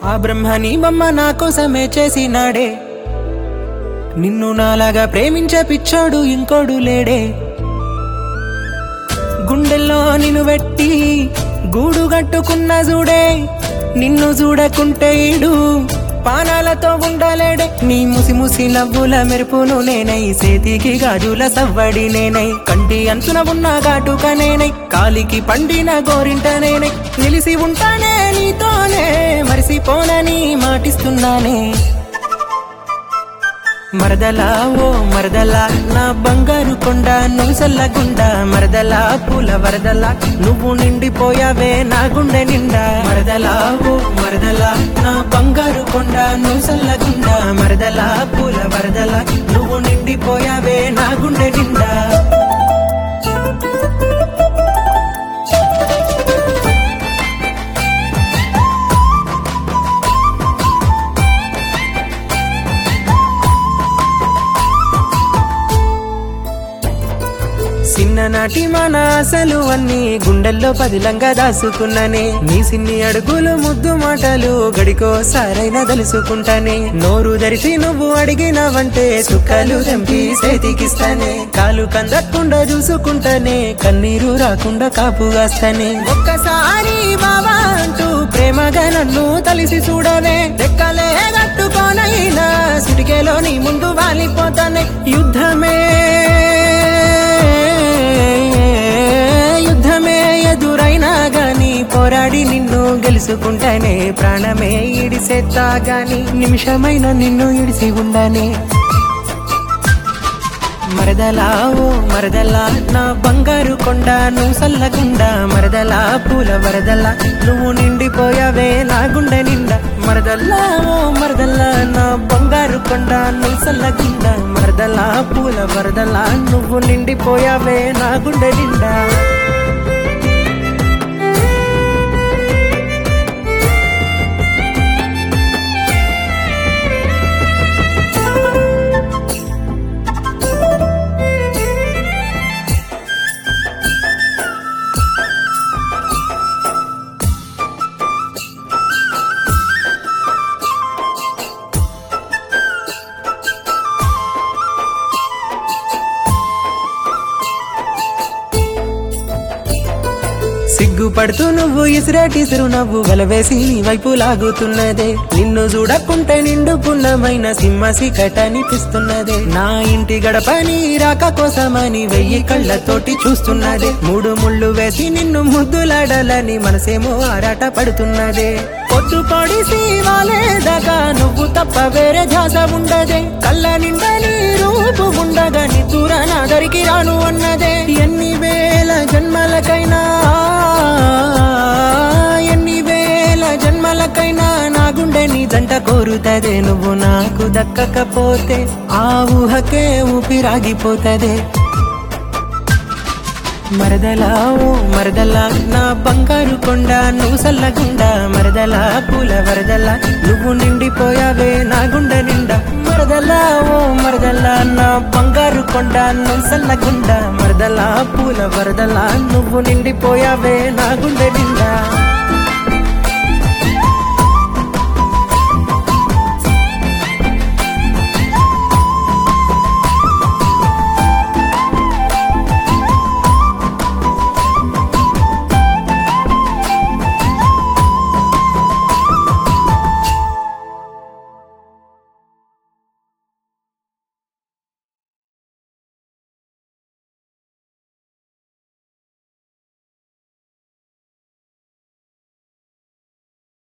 ఆ బ్రహ్మని బొమ్మ నా కోసమే చేసినాడే నిన్ను నాలాగా ప్రేమించే పిచ్చోడు ఇంకోడు లేడే గుండెల్లో నిన్ను పెట్టి గూడు కట్టుకున్న చూడే నిన్ను చూడకుంటే ఈడు పానాలతో ఉండలేడే నీ ముసి ముసి నవ్వుల మెరుపును నేనై సేతికి గాజుల సవ్వడి నేనై కంటి అంచున ఉన్న ఘాటుక నేనై కాలికి పండిన గోరింట నేనై నిలిసి ఉంటానే నీతోనే మరిసిపోనని మాటిస్తున్నానే మరదలా ఓ మరదలా నా బంగారు కొండ నువ్వు సల్లగుండా మరదలా పూల వరదలా నువ్వు నిండిపోయావే నా గుండె నిండా మరదలా ఓ మరదలా నా బంగారు కొండ నువ్వు సల్లగుండా మరదలా పూల వరదలా నువ్వు నిండిపోయావే నా గుండె నిండా చిన్ననాటి మన ఆశలు అన్ని గుండెల్లో పదిలంగా దాసుకున్నానే నీ సిన్ని అడుగులు ముద్దు మాటలు గడికో సారైనా తెలుసుకుంటానే నోరు ధరిసి నువ్వు అడిగినవంటే సుఖాలు తెంపి చేతికిస్తానే కాలు కందకుండా చూసుకుంటానే కన్నీరు రాకుండా కాపుగాస్తానే ఒక్కసారి బావా అంటూ ప్రేమగా నన్ను తలిసి చూడవే లెక్కలే కట్టుకోనైనా సిటికేలో నీ ముందు వాలిపోతానే యుద్ధమే యుద్ధమే ఎదురైనా గాని పోరాడి నిన్ను గెలుచుకుంటానే ప్రాణమే ఇడిసేత్తా గాని నిమిషమైన నిన్ను ఇడిసి ఉండానే మరదలా ఓ మరదలా నా బంగారు కొండ నువ్వు సల్లగుండా మరదలా పూల వరదలా నువ్వు నిండిపోయావే నా గుండె నిండా మరదల్లా ఓ మరదల్లా నా బంగారు కొండ నువ్వు సల్లగుండా మరదలా పూల వరదలా నువ్వు నిండిపోయావే నా గుండె నిండా సిగ్గుపడుతూ నువ్వు ఇసిరేటి నవ్వు వలవేసి నీ వైపు లాగుతున్నదే నిన్ను చూడకుంటే నిండు పున్నమైన సింహసి కటనిపిస్తున్నదే నా ఇంటి గడపని రాక కోసమని వెయ్యి కళ్ళతోటి చూస్తున్నదే మూడు ముళ్ళు వేసి నిన్ను ముద్దులాడాలని మనసేమో ఆరాట పడుతున్నదే పొద్దు పొడిసి వాలేదగా నువ్వు తప్ప వేరే ధ్యాస ఉండదే కళ్ళ నిండా నీ రూపు ఉండగా నిద్దుర నా దరికి రాను అన్నదే ఎన్ని వేల జన్మలకైనా ఎన్ని వేల జన్మలకైనా నా గుండె నీ జంట కోరుతదే నువ్వు నాకు దక్కకపోతే ఆ ఊహకే ఊపిరాగిపోతదే మరదలా ఓ మరదలా నా బంగారు కొండ నువ్వు సల్లగుండా మరదలా పూల వరదలా నువ్వు నిండిపోయావే నా గుండె నిండా మరదలా ఓ మరదలా నా బంగారు కొండ నువ్వు సల్లగుండా మరదలా పూల వరదలా నువ్వు నిండిపోయావే నా గుండె నిండా